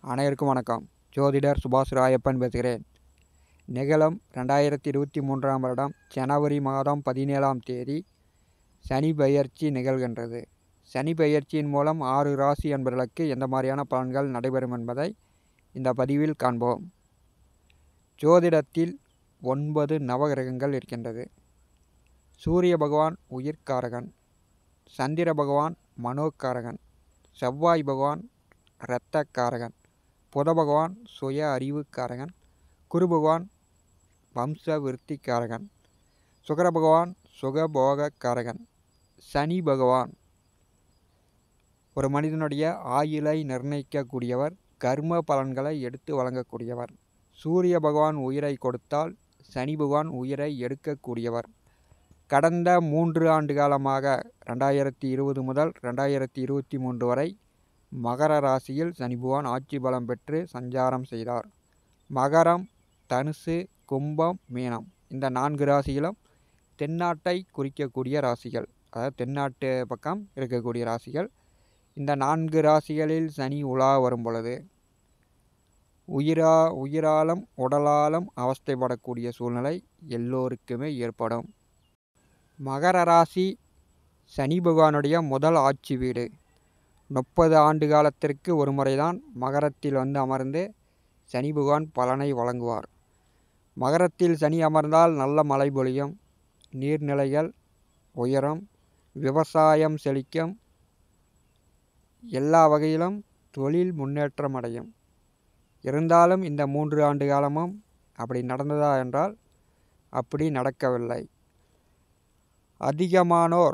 அனைவருக்கும் வணக்கம் ஜோதிடர் சுபாஷ் ராயப்பன் பேசுகிறேன் நிகழும் ரெண்டாயிரத்தி இருபத்தி மூன்றாம் வருடம் ஜனவரி மாதம் பதினேழாம் தேதி சனி பெயர்ச்சி நிகழ்கின்றது சனி பெயர்ச்சியின் மூலம் ஆறு ராசி என்பவர்களுக்கு எந்த மாதிரியான பலன்கள் நடைபெறும் என்பதை இந்த பதிவில் காண்போம் ஜோதிடத்தில் ஒன்பது நவகிரகங்கள் இருக்கின்றது சூரிய பகவான் உயிர்காரகன் சந்திர பகவான் மனோகாரகன் செவ்வாய் பகவான் இரத்தக்காரகன் புத பகவான் சுய அறிவுக்காரகன் குரு பகவான் வம்ச விருத்திக்காரகன் சுக்கர பகவான் சுகபோகக்காரகன் சனி பகவான் ஒரு மனிதனுடைய ஆயுளை நிர்ணயிக்கக்கூடியவர் கர்ம பலன்களை எடுத்து வழங்கக்கூடியவர் சூரிய பகவான் உயிரை கொடுத்தால் சனி பகவான் உயிரை எடுக்கக்கூடியவர் கடந்த மூன்று ஆண்டு காலமாக ரெண்டாயிரத்தி இருபது முதல் ரெண்டாயிரத்தி இருபத்தி மூன்று வரை மகர ராசியில் சனி பகவான் ஆட்சி பலம் பெற்று சஞ்சாரம் செய்தார் மகரம் தனுசு கும்பம் மீனம் இந்த நான்கு ராசிகளும் தென்னாட்டை குறிக்கக்கூடிய ராசிகள் அதாவது தென்னாட்டு பக்கம் இருக்கக்கூடிய ராசிகள் இந்த நான்கு ராசிகளில் சனி உலா வரும் பொழுது உயிரா உயிராலும் உடலாலும் அவஸ்தைப்படக்கூடிய சூழ்நிலை எல்லோருக்குமே ஏற்படும் மகர ராசி சனி பகவானுடைய முதல் ஆட்சி வீடு முப்பது ஆண்டு காலத்திற்கு ஒரு முறைதான் மகரத்தில் வந்து அமர்ந்து சனி பகவான் பலனை வழங்குவார் மகரத்தில் சனி அமர்ந்தால் நல்ல மழை பொழியும் நீர்நிலைகள் உயரும் விவசாயம் செழிக்கும் எல்லா வகையிலும் தொழில் முன்னேற்றம் அடையும் இருந்தாலும் இந்த மூன்று ஆண்டு காலமும் அப்படி நடந்ததா என்றால் அப்படி நடக்கவில்லை அதிகமானோர்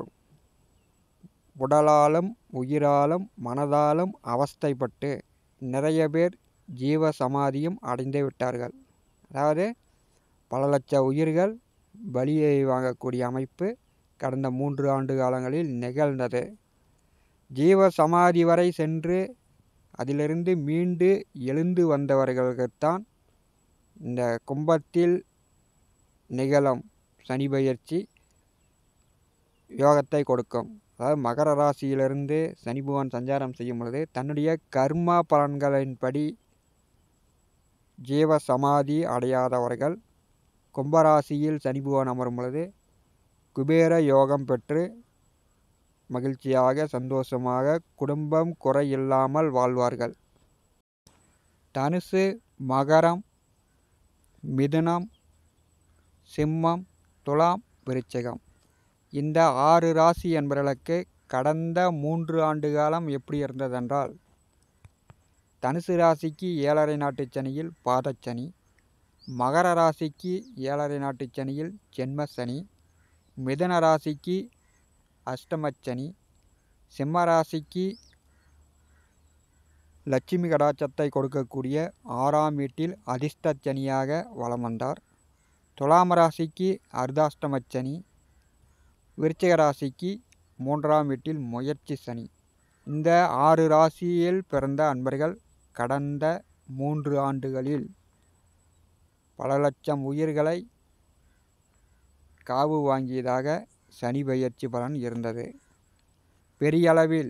உடலாலும் உயிராலும் மனதாலும் அவஸ்தைப்பட்டு நிறைய பேர் ஜீவ சமாதியும் அடைந்து விட்டார்கள் அதாவது பல லட்ச உயிர்கள் பலியை வாங்கக்கூடிய அமைப்பு கடந்த மூன்று ஆண்டு காலங்களில் நிகழ்ந்தது ஜீவ சமாதி வரை சென்று அதிலிருந்து மீண்டு எழுந்து வந்தவர்களுக்குத்தான் இந்த கும்பத்தில் நிகழும் சனி பயிற்சி யோகத்தை கொடுக்கும் அதாவது மகர ராசியிலிருந்து சனி பகவான் சஞ்சாரம் செய்யும் பொழுது தன்னுடைய கர்மா பலன்களின்படி ஜீவ சமாதி அடையாதவர்கள் கும்பராசியில் சனி பகவான் அமரும் பொழுது குபேர யோகம் பெற்று மகிழ்ச்சியாக சந்தோஷமாக குடும்பம் குறையில்லாமல் வாழ்வார்கள் தனுசு மகரம் மிதுனம் சிம்மம் துலாம் விருச்சிகம் இந்த ஆறு ராசி என்பவர்களுக்கு கடந்த மூன்று ஆண்டு காலம் எப்படி இருந்ததென்றால் தனுசு ராசிக்கு ஏழரை நாட்டு சனியில் பாதச்சனி மகர ராசிக்கு ஏழரை நாட்டு சனியில் ஜென்ம சனி மிதன ராசிக்கு அஷ்டமச்சனி சிம்ம ராசிக்கு லட்சுமி கடாச்சத்தை கொடுக்கக்கூடிய ஆறாம் வீட்டில் அதிர்ஷ்டச்சனியாக வலம் வந்தார் துலாம் ராசிக்கு அர்த்தாஷ்டமச்சனி விருச்சிக ராசிக்கு மூன்றாம் வீட்டில் முயற்சி சனி இந்த ஆறு ராசியில் பிறந்த அன்பர்கள் கடந்த மூன்று ஆண்டுகளில் பல லட்சம் உயிர்களை காவு வாங்கியதாக சனி பெயர்ச்சி பலன் இருந்தது பெரிய அளவில்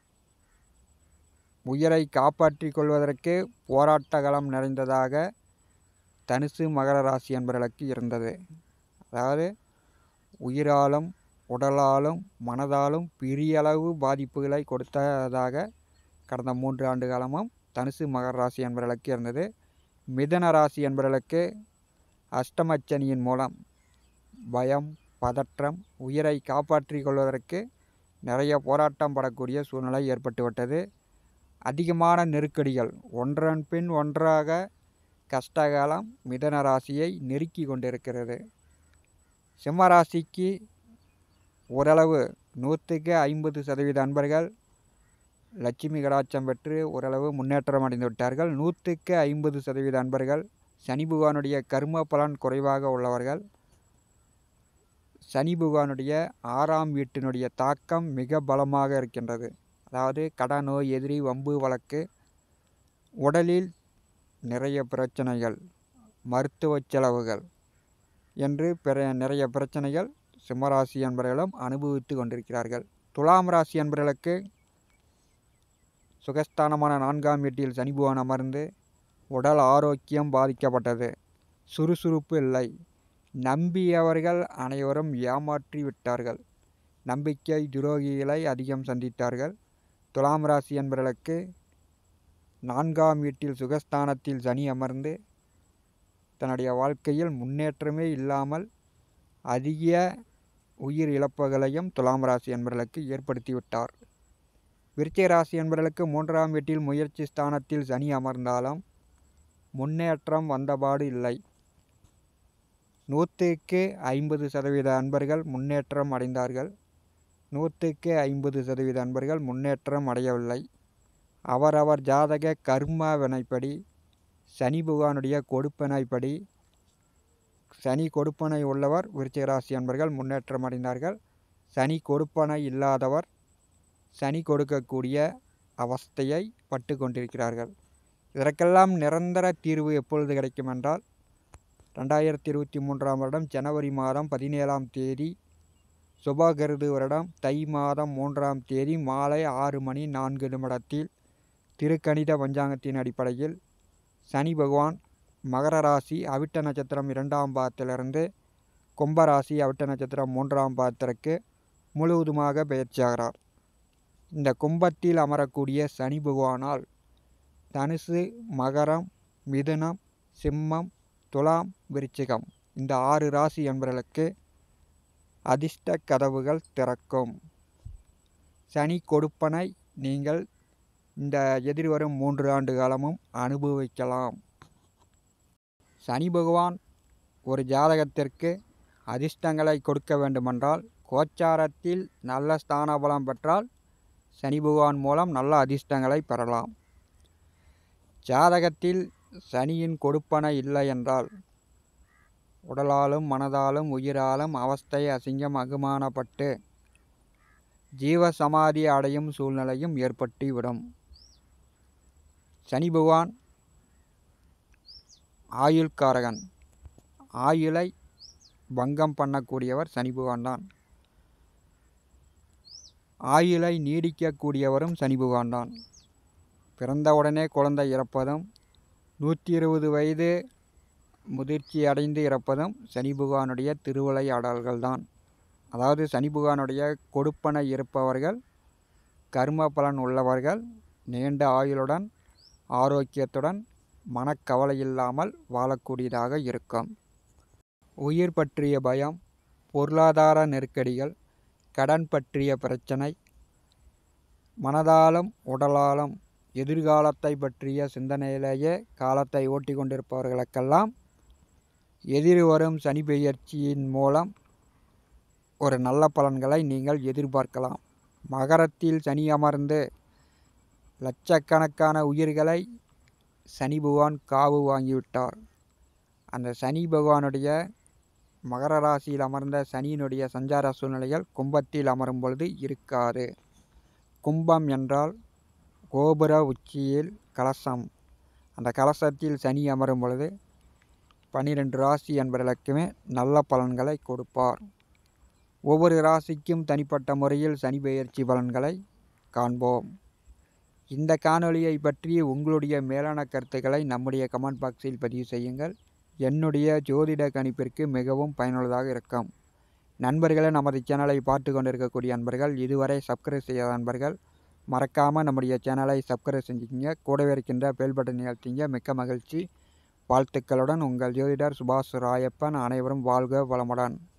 உயிரை காப்பாற்றிக் கொள்வதற்கு போராட்ட களம் நிறைந்ததாக தனுசு மகர ராசி என்பவர்களுக்கு இருந்தது அதாவது உயிராலும் உடலாலும் மனதாலும் பெரிய அளவு பாதிப்புகளை கொடுத்ததாக கடந்த மூன்று ஆண்டு காலமும் தனுசு மகர ராசி என்பவர்களுக்கு இருந்தது மிதன ராசி என்பவர்களுக்கு அஷ்டமச்சனியின் மூலம் பயம் பதற்றம் உயிரை காப்பாற்றிக் கொள்வதற்கு நிறைய போராட்டம் படக்கூடிய சூழ்நிலை ஏற்பட்டுவிட்டது அதிகமான நெருக்கடிகள் ஒன்றன் பின் ஒன்றாக கஷ்டகாலம் மிதன ராசியை நெருக்கி கொண்டிருக்கிறது சிம்ம ராசிக்கு ஓரளவு நூற்றுக்கு ஐம்பது சதவீத அன்பர்கள் லட்சுமி கடாட்சம் பெற்று ஓரளவு முன்னேற்றம் அடைந்து விட்டார்கள் நூற்றுக்கு ஐம்பது சதவீத அன்பர்கள் சனி பகவானுடைய கர்ம பலன் குறைவாக உள்ளவர்கள் சனி பகவானுடைய ஆறாம் வீட்டினுடைய தாக்கம் மிக பலமாக இருக்கின்றது அதாவது கடன் நோய் எதிரி வம்பு வழக்கு உடலில் நிறைய பிரச்சனைகள் மருத்துவ செலவுகள் என்று பிற நிறைய பிரச்சனைகள் சிம்மராசி என்பவர்களும் அனுபவித்து கொண்டிருக்கிறார்கள் துலாம் ராசி என்பவர்களுக்கு சுகஸ்தானமான நான்காம் வீட்டில் சனி பகவான் அமர்ந்து உடல் ஆரோக்கியம் பாதிக்கப்பட்டது சுறுசுறுப்பு இல்லை நம்பியவர்கள் அனைவரும் ஏமாற்றி விட்டார்கள் நம்பிக்கை துரோகிகளை அதிகம் சந்தித்தார்கள் துலாம் ராசி என்பவர்களுக்கு நான்காம் வீட்டில் சுகஸ்தானத்தில் சனி அமர்ந்து தன்னுடைய வாழ்க்கையில் முன்னேற்றமே இல்லாமல் அதிக உயிர் இழப்புகளையும் துலாம் ராசி என்பவர்களுக்கு ஏற்படுத்திவிட்டார் விருச்சிக ராசி என்பவர்களுக்கு மூன்றாம் வீட்டில் முயற்சி ஸ்தானத்தில் சனி அமர்ந்தாலும் முன்னேற்றம் வந்தபாடு இல்லை நூற்றுக்கு ஐம்பது சதவீத அன்பர்கள் முன்னேற்றம் அடைந்தார்கள் நூற்றுக்கு ஐம்பது சதவீத அன்பர்கள் முன்னேற்றம் அடையவில்லை அவரவர் ஜாதக கர்ம வினைப்படி சனி பகவானுடைய கொடுப்பனைப்படி சனி கொடுப்பனை உள்ளவர் விருச்சிக ராசி அன்பர்கள் முன்னேற்றம் அடைந்தார்கள் சனி கொடுப்பனை இல்லாதவர் சனி கொடுக்கக்கூடிய அவஸ்தையை பட்டு கொண்டிருக்கிறார்கள் இதற்கெல்லாம் நிரந்தர தீர்வு எப்பொழுது கிடைக்கும் என்றால் ரெண்டாயிரத்தி இருபத்தி மூன்றாம் வருடம் ஜனவரி மாதம் பதினேழாம் தேதி சுபகிருது வருடம் தை மாதம் மூன்றாம் தேதி மாலை ஆறு மணி நான்கு நிமிடத்தில் திருக்கணித பஞ்சாங்கத்தின் அடிப்படையில் சனி பகவான் மகர ராசி அவிட்ட நட்சத்திரம் இரண்டாம் பாதத்திலிருந்து கும்பராசி அவிட்ட நட்சத்திரம் மூன்றாம் பாதத்திற்கு முழுவதுமாக பயிற்சியாகிறார் இந்த கும்பத்தில் அமரக்கூடிய சனி பகவானால் தனுசு மகரம் மிதுனம் சிம்மம் துலாம் விருச்சிகம் இந்த ஆறு ராசி என்பவர்களுக்கு அதிர்ஷ்ட கதவுகள் திறக்கும் சனி கொடுப்பனை நீங்கள் இந்த எதிர்வரும் மூன்று ஆண்டு காலமும் அனுபவிக்கலாம் சனி பகவான் ஒரு ஜாதகத்திற்கு அதிர்ஷ்டங்களை கொடுக்க வேண்டுமென்றால் கோச்சாரத்தில் நல்ல ஸ்தான பலம் பெற்றால் சனி பகவான் மூலம் நல்ல அதிர்ஷ்டங்களை பெறலாம் ஜாதகத்தில் சனியின் கொடுப்பனை இல்லை என்றால் உடலாலும் மனதாலும் உயிராலும் அவஸ்தை அசிங்கம் அகுமானப்பட்டு ஜீவ சமாதி அடையும் சூழ்நிலையும் ஏற்பட்டுவிடும் சனி பகவான் ஆயுள்காரகன் ஆயுளை பங்கம் பண்ணக்கூடியவர் சனி பகவான் தான் ஆயுளை நீடிக்கக்கூடியவரும் சனி பகவான் தான் பிறந்தவுடனே குழந்தை இறப்பதும் நூற்றி இருபது வயது முதிர்ச்சி அடைந்து இறப்பதும் சனி பகவானுடைய திருவிளையாடல்கள் தான் அதாவது சனி பகவானுடைய கொடுப்பனை இருப்பவர்கள் கர்ம பலன் உள்ளவர்கள் நீண்ட ஆயுளுடன் ஆரோக்கியத்துடன் மனக்கவலை இல்லாமல் வாழக்கூடியதாக இருக்கும் உயிர் பற்றிய பயம் பொருளாதார நெருக்கடிகள் கடன் பற்றிய பிரச்சனை மனதாலும் உடலாலும் எதிர்காலத்தை பற்றிய சிந்தனையிலேயே காலத்தை ஓட்டி கொண்டிருப்பவர்களுக்கெல்லாம் எதிர்வரும் சனி பெயர்ச்சியின் மூலம் ஒரு நல்ல பலன்களை நீங்கள் எதிர்பார்க்கலாம் மகரத்தில் சனி அமர்ந்து லட்சக்கணக்கான உயிர்களை சனி பகவான் காவு வாங்கிவிட்டார் அந்த சனி பகவானுடைய மகர ராசியில் அமர்ந்த சனியினுடைய சஞ்சார சூழ்நிலைகள் கும்பத்தில் அமரும் பொழுது இருக்காது கும்பம் என்றால் கோபுர உச்சியில் கலசம் அந்த கலசத்தில் சனி அமரும் பொழுது பன்னிரெண்டு ராசி என்பவர்களுக்குமே நல்ல பலன்களை கொடுப்பார் ஒவ்வொரு ராசிக்கும் தனிப்பட்ட முறையில் சனி பெயர்ச்சி பலன்களை காண்போம் இந்த காணொளியை பற்றி உங்களுடைய மேலான கருத்துக்களை நம்முடைய கமெண்ட் பாக்ஸில் பதிவு செய்யுங்கள் என்னுடைய ஜோதிட கணிப்பிற்கு மிகவும் பயனுள்ளதாக இருக்கும் நண்பர்களே நமது சேனலை பார்த்து கொண்டிருக்கக்கூடிய நண்பர்கள் இதுவரை சப்ஸ்கிரைப் செய்யாத நண்பர்கள் மறக்காமல் நம்முடைய சேனலை சப்ஸ்கிரைப் செஞ்சுக்கிங்க கூடவே இருக்கின்ற பெல் பட்டன் நிகழ்த்திங்க மிக்க மகிழ்ச்சி வாழ்த்துக்களுடன் உங்கள் ஜோதிடர் சுபாஷ் ராயப்பன் அனைவரும் வாழ்க வளமுடன்